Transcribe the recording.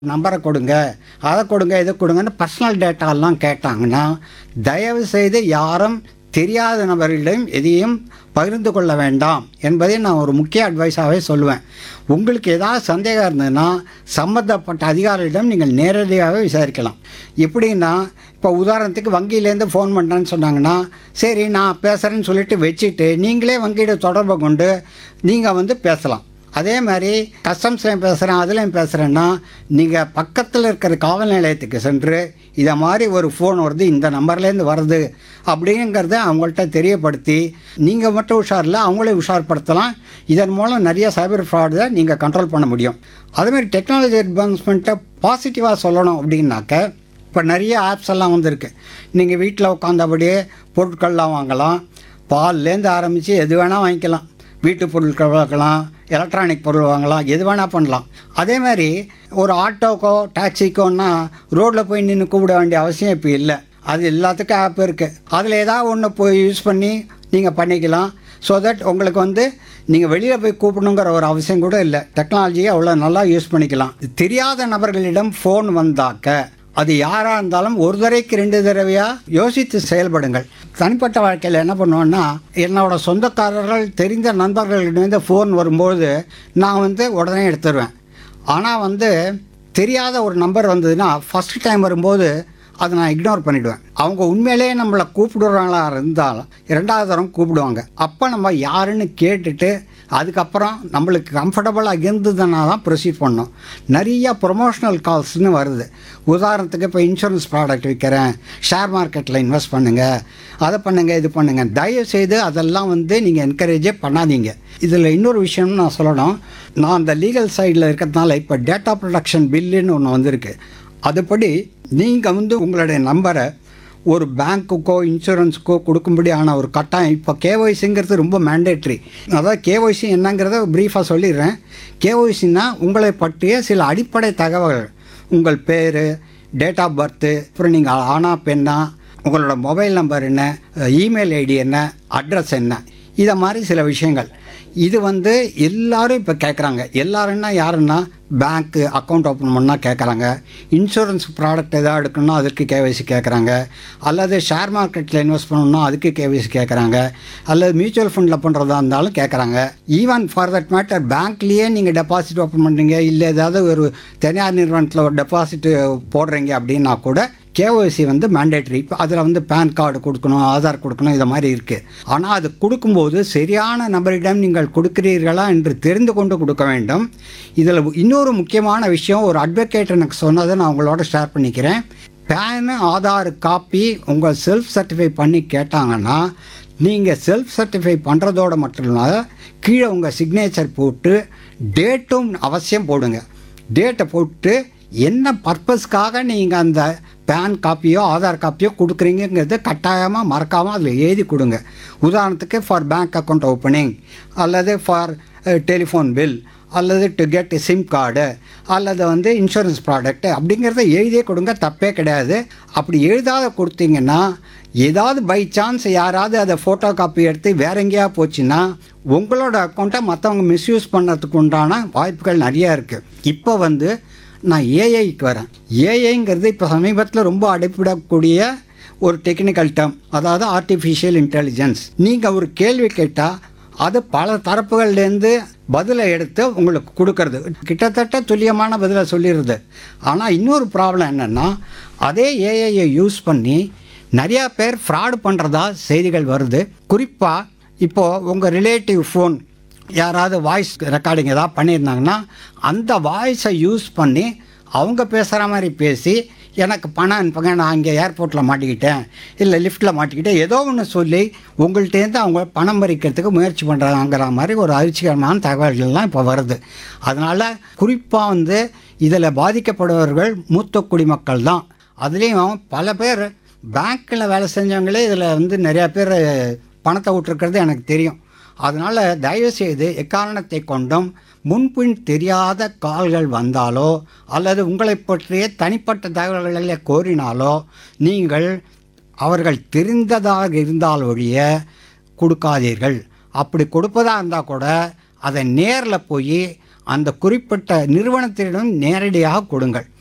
நம்பரை கொடுங்க அதை கொடுங்க இதை கொடுங்கன்னு பர்சனல் டேட்டாலாம் கேட்டாங்கன்னா தயவு செய்து யாரும் தெரியாத நபர்களிடம் எதையும் பகிர்ந்து கொள்ள வேண்டாம் என்பதை நான் ஒரு முக்கிய அட்வைஸாகவே சொல்லுவேன் உங்களுக்கு ஏதாவது சந்தேகம் இருந்ததுன்னா சம்மந்தப்பட்ட அதிகாரிகளிடம் நீங்கள் நேரடியாக விசாரிக்கலாம் எப்படின்னா இப்போ உதாரணத்துக்கு வங்கியிலேருந்து ஃபோன் பண்ணுறேன்னு சொன்னாங்கன்னா சரி நான் பேசுகிறேன்னு சொல்லிட்டு வச்சுட்டு நீங்களே வங்கியிட தொடர்பு கொண்டு நீங்கள் வந்து பேசலாம் அதே மாதிரி கஸ்டம்ஸ்லையும் பேசுகிறேன் அதுலேயும் பேசுகிறேன்னா நீங்கள் பக்கத்தில் இருக்கிற காவல் நிலையத்துக்கு சென்று இதை மாதிரி ஒரு ஃபோன் வருது இந்த நம்பர்லேருந்து வருது அப்படிங்கிறத அவங்கள்ட்ட தெரியப்படுத்தி நீங்கள் மட்டும் உஷாரில் அவங்களே உஷார்படுத்தலாம் இதன் மூலம் நிறைய சைபர் ஃப்ராடை நீங்கள் கண்ட்ரோல் பண்ண முடியும் அதேமாதிரி டெக்னாலஜி அட்வான்ஸ்மெண்ட்டை பாசிட்டிவாக சொல்லணும் அப்படின்னாக்க இப்போ நிறைய ஆப்ஸ் எல்லாம் வந்திருக்கு நீங்கள் வீட்டில் உட்காந்தபடியே பொருட்கள்லாம் வாங்கலாம் பால்லேருந்து ஆரம்பித்து எது வேணால் வாங்கிக்கலாம் வீட்டு பொருட்கள் வாங்கலாம் எலக்ட்ரானிக் பொருள் வாங்கலாம் எது வேணால் பண்ணலாம் அதே மாதிரி ஒரு ஆட்டோக்கோ டாக்ஸிக்கோன்னா ரோட்டில் போய் நின்று கூப்பிட வேண்டிய அவசியம் இப்போ இல்லை அது எல்லாத்துக்கும் ஆப் இருக்குது அதில் ஏதாவது ஒன்று போய் யூஸ் பண்ணி நீங்கள் பண்ணிக்கலாம் ஸோ தட் உங்களுக்கு வந்து நீங்கள் வெளியில் போய் கூப்பிடணுங்கிற ஒரு அவசியம் கூட இல்லை டெக்னாலஜியை அவ்வளோ நல்லா யூஸ் பண்ணிக்கலாம் தெரியாத நபர்களிடம் ஃபோன் வந்தாக்க அது யாராக இருந்தாலும் ஒரு தடவைக்கு ரெண்டு தடவையாக யோசித்து செயல்படுங்கள் தனிப்பட்ட வாழ்க்கையில் என்ன பண்ணுவேன்னா என்னோட சொந்தக்காரர்கள் தெரிந்த நண்பர்களிடம் ஃபோன் வரும்போது நான் வந்து உடனே எடுத்துருவேன் ஆனால் வந்து தெரியாத ஒரு நம்பர் வந்ததுன்னா ஃபஸ்ட் டைம் வரும்போது அதை நான் இக்னோர் பண்ணிவிடுவேன் அவங்க உண்மையிலேயே நம்மளை கூப்பிடுறாங்களா இருந்தாலும் இரண்டாவது தரம் கூப்பிடுவாங்க அப்போ நம்ம யாருன்னு கேட்டுட்டு அதுக்கப்புறம் நம்மளுக்கு கம்ஃபர்டபுளாக இருந்ததுன்னா தான் ப்ரொசீட் பண்ணோம் நிறைய ப்ரொமோஷனல் கால்ஸ்னு வருது உதாரணத்துக்கு இப்போ இன்சூரன்ஸ் ப்ராடக்ட் விற்கிறேன் ஷேர் மார்க்கெட்டில் இன்வெஸ்ட் பண்ணுங்கள் அதை பண்ணுங்கள் இது பண்ணுங்கள் தயவு செய்து அதெல்லாம் வந்து நீங்கள் என்கரேஜே பண்ணாதீங்க இதில் இன்னொரு விஷயம்னு நான் சொல்லணும் நான் அந்த லீகல் சைடில் இருக்கிறதுனால இப்போ டேட்டா ப்ரொடக்ஷன் பில்லுன்னு ஒன்று வந்திருக்கு அதுபடி நீங்கள் வந்து உங்களுடைய நம்பரை ஒரு பேங்க்குக்கோ இன்சூரன்ஸுக்கோ கொடுக்கும்படியான ஒரு கட்டாயம் இப்போ கேஒய்சிங்கிறது ரொம்ப மேண்டேட்ரி அதாவது கேஒய்சி என்னங்கிறத ப்ரீஃபாக சொல்லிடுறேன் கேஒய்சின்னா உங்களை பற்றிய சில அடிப்படை தகவல்கள் உங்கள் பேர் டேட் ஆஃப் பர்த்து அப்புறம் நீங்கள் ஆனா பெண்ணா உங்களோட மொபைல் நம்பர் என்ன இமெயில் ஐடி என்ன அட்ரஸ் என்ன இதை மாதிரி சில விஷயங்கள் இது வந்து எல்லாரும் இப்போ கேட்குறாங்க எல்லாருன்னா யாருன்னா பேங்க்கு அக்கௌண்ட் ஓப்பன் பண்ணால் கேட்குறாங்க இன்சூரன்ஸ் ப்ராடக்ட் எதாவது எடுக்கணும்னா அதுக்கு கேவைசி கேட்குறாங்க அல்லது ஷேர் மார்க்கெட்டில் இன்வெஸ்ட் பண்ணணும்னா அதுக்கு கேவைசி கேட்குறாங்க அல்லது மியூச்சுவல் ஃபண்டில் பண்ணுறதா இருந்தாலும் கேட்குறாங்க ஈவன் ஃபார் தட் மேட்டர் பேங்க்லேயே நீங்கள் டெபாசிட் ஓப்பன் பண்ணுறீங்க இல்லை ஏதாவது ஒரு தனியார் நிறுவனத்தில் ஒரு டெபாசிட் போடுறீங்க அப்படின்னா கூட கேஒய்சி வந்து மேண்டேட்ரி இப்போ அதில் வந்து பேன் கார்டு கொடுக்கணும் ஆதார் கொடுக்கணும் இதை மாதிரி இருக்குது ஆனால் அது கொடுக்கும்போது சரியான நபரிடம் நீங்கள் கொடுக்கிறீர்களா என்று தெரிந்து கொண்டு கொடுக்க வேண்டும் இதில் இன்னொரு முக்கியமான விஷயம் ஒரு அட்வொகேட் எனக்கு சொன்னதை நான் உங்களோட ஷேர் பண்ணிக்கிறேன் பேனு ஆதார் காப்பி உங்கள் செல்ஃப் சர்டிஃபை பண்ணி கேட்டாங்கன்னா நீங்கள் செல்ஃப் சர்டிஃபை பண்ணுறதோட மட்டும் இல்லாத கீழே உங்கள் சிக்னேச்சர் போட்டு டேட்டும் அவசியம் போடுங்க டேட்டை போட்டு என்ன பர்பஸ்க்காக நீங்கள் அந்த பேன் காப்பியோ ஆதார் காப்பியோ கொடுக்குறீங்கிறது கட்டாயமாக மறக்காமல் அதில் எழுதி கொடுங்க உதாரணத்துக்கு ஃபார் பேங்க் அக்கௌண்ட் ஓப்பனிங் அல்லது ஃபார் டெலிஃபோன் பில் அல்லது டு கெட் சிம் கார்டு அல்லது வந்து இன்சூரன்ஸ் ப்ராடக்ட் அப்படிங்கிறத எழுதியே கொடுங்க தப்பே கிடையாது அப்படி எழுதாத கொடுத்தீங்கன்னா ஏதாவது பை சான்ஸ் யாராவது அதை ஃபோட்டோ காப்பி எடுத்து வேற எங்கேயா போச்சுன்னா உங்களோட அக்கௌண்ட்டை மற்றவங்க மிஸ்யூஸ் பண்ணுறதுக்கு உண்டான வாய்ப்புகள் நிறையா இருக்குது இப்போ வந்து நான் ஏஐக்கு வரேன் ஏஐங்கிறது இப்போ சமீபத்தில் ரொம்ப அடைப்பிடக்கூடிய ஒரு டெக்னிக்கல் டேர்ம் அதாவது ஆர்டிஃபிஷியல் இன்டெலிஜென்ஸ் நீங்கள் ஒரு கேள்வி கேட்டால் அது பல தரப்புகள்லேருந்து பதிலை எடுத்து உங்களுக்கு கொடுக்கறது கிட்டத்தட்ட துல்லியமான பதிலை சொல்லிடுது ஆனால் இன்னொரு ப்ராப்ளம் என்னென்னா அதே ஏஐயை யூஸ் பண்ணி நிறையா பேர் ஃப்ராடு பண்ணுறதா செய்திகள் வருது குறிப்பாக இப்போது உங்கள் ரிலேட்டிவ் ஃபோன் யாராவது வாய்ஸ் ரெக்கார்டிங் ஏதாவது பண்ணியிருந்தாங்கன்னா அந்த வாய்ஸை யூஸ் பண்ணி அவங்க பேசுகிற மாதிரி பேசி எனக்கு பணம் அனுப்புங்க நான் இங்கே ஏர்போர்ட்டில் மாட்டிக்கிட்டேன் இல்லை லிஃப்ட்டில் மாட்டிக்கிட்டேன் ஏதோ ஒன்று சொல்லி உங்கள்கிட்டேருந்து அவங்க பணம் பறிக்கிறதுக்கு முயற்சி பண்ணுறாங்கிற மாதிரி ஒரு அதிர்ச்சிகரமான தகவல்கள்லாம் இப்போ வருது அதனால் குறிப்பாக வந்து இதில் பாதிக்கப்படுபவர்கள் மூத்த குடிமக்கள் தான் அதுலேயும் பல பேர் பேங்க்கில் வேலை செஞ்சவங்களே இதில் வந்து நிறையா பேர் பணத்தை விட்டுருக்கிறது எனக்கு தெரியும் அதனால் தயவுசெய்து எக்காரணத்தை கொண்டும் முன்பின் தெரியாத கால்கள் வந்தாலோ அல்லது உங்களை பற்றிய தனிப்பட்ட தகவல்களை கோரினாலோ நீங்கள் அவர்கள் தெரிந்ததாக இருந்தால் ஒழிய கொடுக்காதீர்கள் அப்படி கொடுப்பதாக இருந்தால் கூட அதை நேரில் போய் அந்த குறிப்பிட்ட நிறுவனத்திடம் நேரடியாக கொடுங்கள்